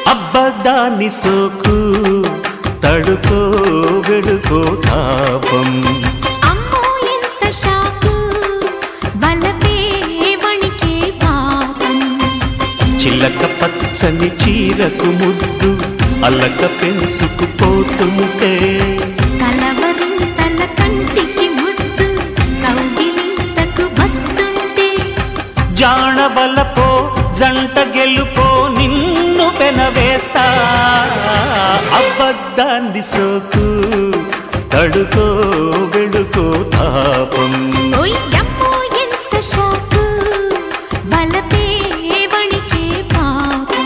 అబ్బదాని సోకు తడుకో వెడుకో తాపం అమ్మో ఎంత షాకు బలపే వణికే పాపం చిల్లక పచ్చని చీరకు ముద్దు అల్లక పెంచుకుపోతుంటే కలవరం తల కంటికి ముద్దు కౌగిలింతకు వస్తుంటే జాణబలపో జంట గెలుపో నిన్ను పెనవేస్తా అబ్బద్దాన్ని సోకు తడుకో వెడుకో తాపం ఓయ్ అమ్మో ఎంత షాకు బలపే వణికే పాపం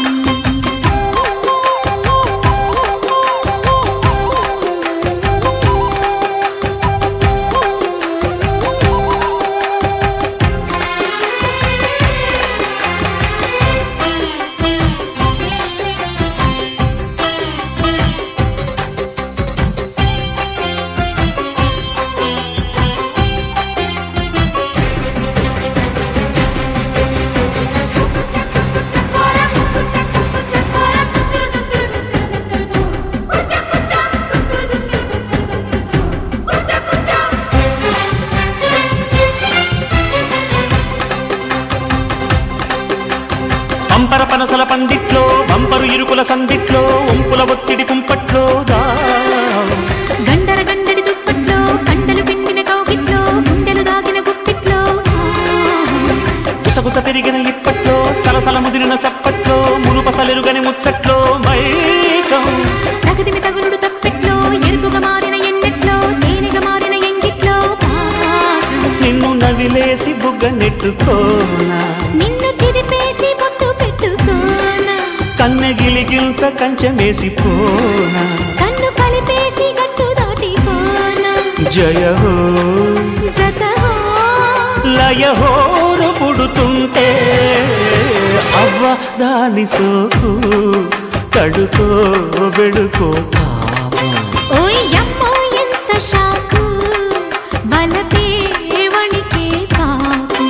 పంపర పనసల పందిట్లో బంపరు ఇరుకుల సందిట్లో ఒంపుల ఒత్తిడి కుంపట్లో దా గండర గండడి దుప్పట్లో కండలు పిండిన కౌగిట్లో గుండెలు దాగిన గుప్పిట్లో గుసగుస పెరిగిన ఇప్పట్లో సలసల ముదిరిన చప్పట్లో మునుపసలెరుగని ముచ్చట్లో మైకం తగదిమి తగులుడు తప్పెట్లో ఎరుపుగా మారిన ఎన్నెట్లో తేనెగా మారిన ఎంగిట్లో పాకం. నిన్ను నవిలేసి బుగ్గ నెట్టుకోనా నిన్ను చిదిపేసి బొట్టు పెట్టుకోనా కన్నె గిలిగిల్త కంచెమేసి పోనా కన్ను కలిపేసి గట్టు దాటిపోనా జయ హో జతహో లయ హోరు పుడుతుంటే అవ్వ దాని సోకు తడుకో వెడుకో పాపం ఓయ్ అమ్మో ఎంత షాకు బలపే వణికే పాపం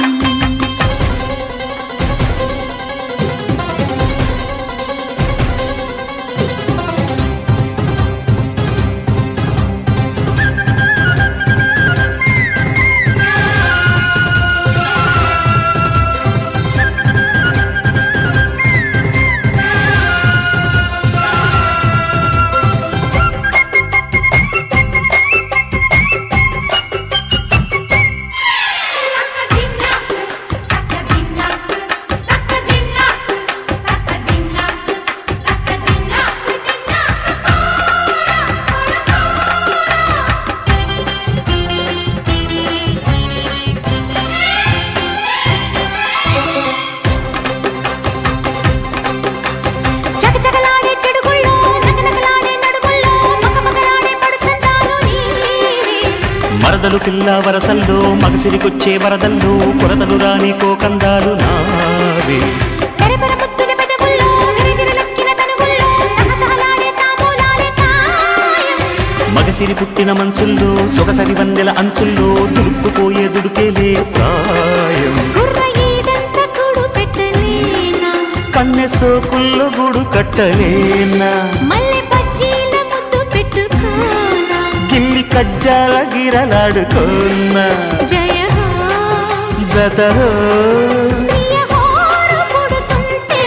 చకచకలాడే చెడుగుల్లో నకనకలాడే నడుముల్లో మగమగలాడే పడుచందాలు నీవే మరదలు పిల్ల వరసల్లో మగసిరికొచ్చే వరదల్లో కొరతలు రాని కోకందాలు నావే పెరపెర ముద్దుల పెదవుల్లో విరివిరలెక్కిన తనువుల్లో తహతహలాడే తాంబూలాలే తాయం. మగసిరి పుట్టిన మంచుల్లో సొగసరి వందెల అంచుల్లో దుడుక్కుపోయే దుడుకేలే ప్రాయం గుర్ర ఈదంత కూడు పెట్టలేనా కన్నె సోకుల్లో గుడు కట్టలేనా మల్లె బజ్జీల ముద్దు పెట్టుకోనా గిల్లి కజ్జాల గిరలాడుకోనా జయ హో జత ప్రియ హోరు పుడుతుంటే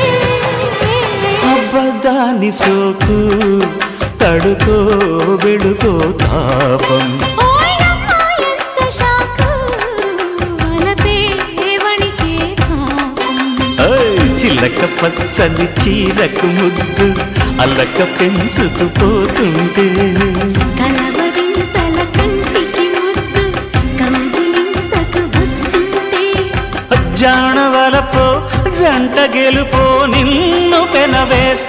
అబ్బదాని సోకు తడుకో వెడుకో తాపం ఓయమ్మ ఎంత షాకు వలపే వణికే పాపం ఓయ్, చిల్లక పచ్చని చీరకు ముద్దు అల్లక పెంచుతూ పోతుంటే కలవరింతల కంటికి ముద్దు కౌగిలింతకు వస్తుంటే జాణవలపో జంట గెలుపో నిన్ను పెనవేస్తా